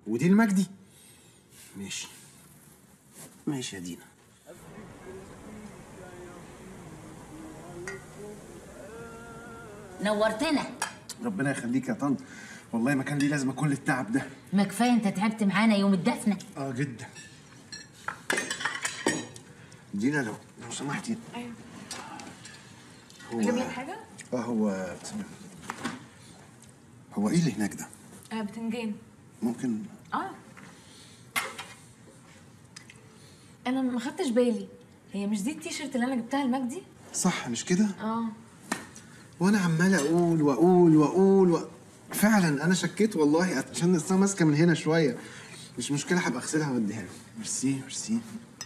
ودي المجدي ماشي ماشي يا دينا نورتنا ربنا يخليك يا طنط والله ما كان لي لازمه كل التعب ده ما كفايه انت تعبت معانا يوم الدفنه اه جدا دينا لو لو سمحتي ايوه هو اجيب لك حاجه اه هو اسمه هو ايه اللي هناك ده آه بتنجان ممكن اه انا ما خدتش بالي هي مش دي التيشيرت اللي انا جبتها لمجدي صح مش كده اه وانا عمال اقول واقول واقول و... فعلا انا شكيت والله عشان اصلا ماسكه من هنا شويه مش مشكله هبقى اغسلها واديها له ميرسي ميرسي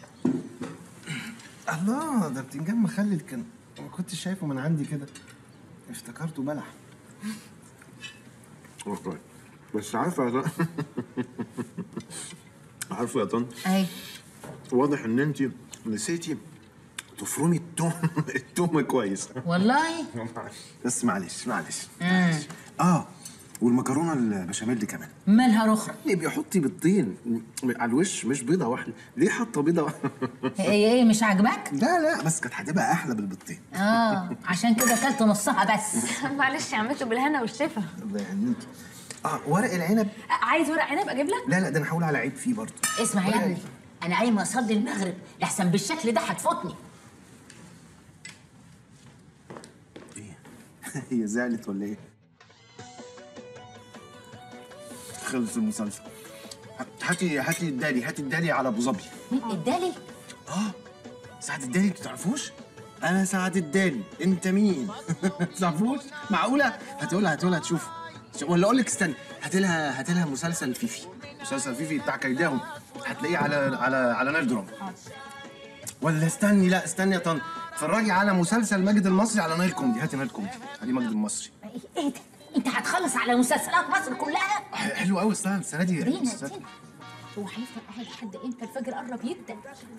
الله ده بتنجان مخلل كان ما كنتش شايفه من عندي كده افتكرته بلح والله بس عارفه يا طن عارفه يا طن اهي واضح ان انت نسيتي تفرمي التوم التوم كويس والله بس معلش معلش معلش اه والمكرونه البشاميل كمان مالها رخرة ليه بيحطي بيضتين على الوش مش بيضه واحده ليه حاطه بيضه واحدة؟ هي ايه مش عاجباك لا لا بس كانت هتبقى احلى بالبيضتين اه عشان كده اكلت نصها بس معلش يا عمته بالهنا والشفا الله يهنيكي اه ورق العنب آه، عايز ورق عنب اجيب لك لا لا ده انا هقول على عيب فيه برضه اسمع يا ابني انا قايمه اصلي المغرب لحسن بالشكل ده هتفوتني ايه هي زعلت ولا ايه خلص المسلسل هاتي هاتي الدالي هاتي الدالي على ابو ظبي مين ادالي اه سعد الدالي انت تعرفوش؟ انا سعد الدالي انت مين؟ تعرفوش؟ معقولة؟ هتقولها هتقولها تشوف ولا اقول لك استنى هات لها هات لها مسلسل فيفي مسلسل فيفي بتاع كيداهم هتلاقيه على على على نايل دراما ولا استني لا استني يا طن اتفرجي على مسلسل ماجد المصري على نايل كوميدي هاتي نايل كوميدي علي ماجد المصري ايه ده انت هتخلص على مسلسلات مصر كلها حلو قوي السنه السنه دي دينا السنة- دينا هو هيفضل قاعد لحد امتى الفجر قرب يبدا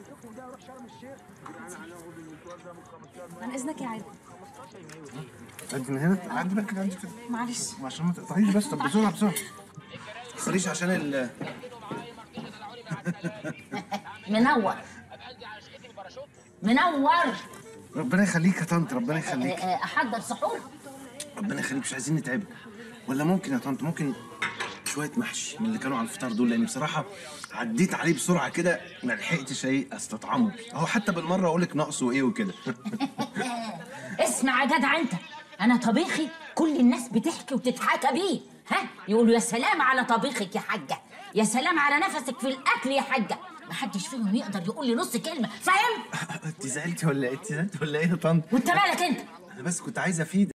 عن اذنك يا عادل انت من هنا عندي بالك عندي كده معلش عشان ما تقطعيش بس طب بسرعه بسرعه ما تخليش عشان ال منور منور ربنا يخليك يا طنط ربنا آه، يخليك آه، احضر سحور ربنا يخليك مش عايزين نتعبك ولا ممكن يا طنط ممكن شويه محشي من اللي كانوا على الفطار دول لان بصراحه عديت عليه بسرعه كده ما لحقتش ايه استطعمه اهو حتى بالمره اقول لك ناقصه ايه وكده اسمع يا جدع انت انا طبيخي كل الناس بتحكي وتتحاكى بيه ها يقولوا يا سلام على طبيخك يا حاجه يا سلام على نفسك في الاكل يا حاجه محدش فيهم يقدر يقول لي نص كلمه فاهم انت زعلتي ولا ايه انت زعلتي ولا ايه يا طنط وانت مالك انت انا بس كنت عايز افيد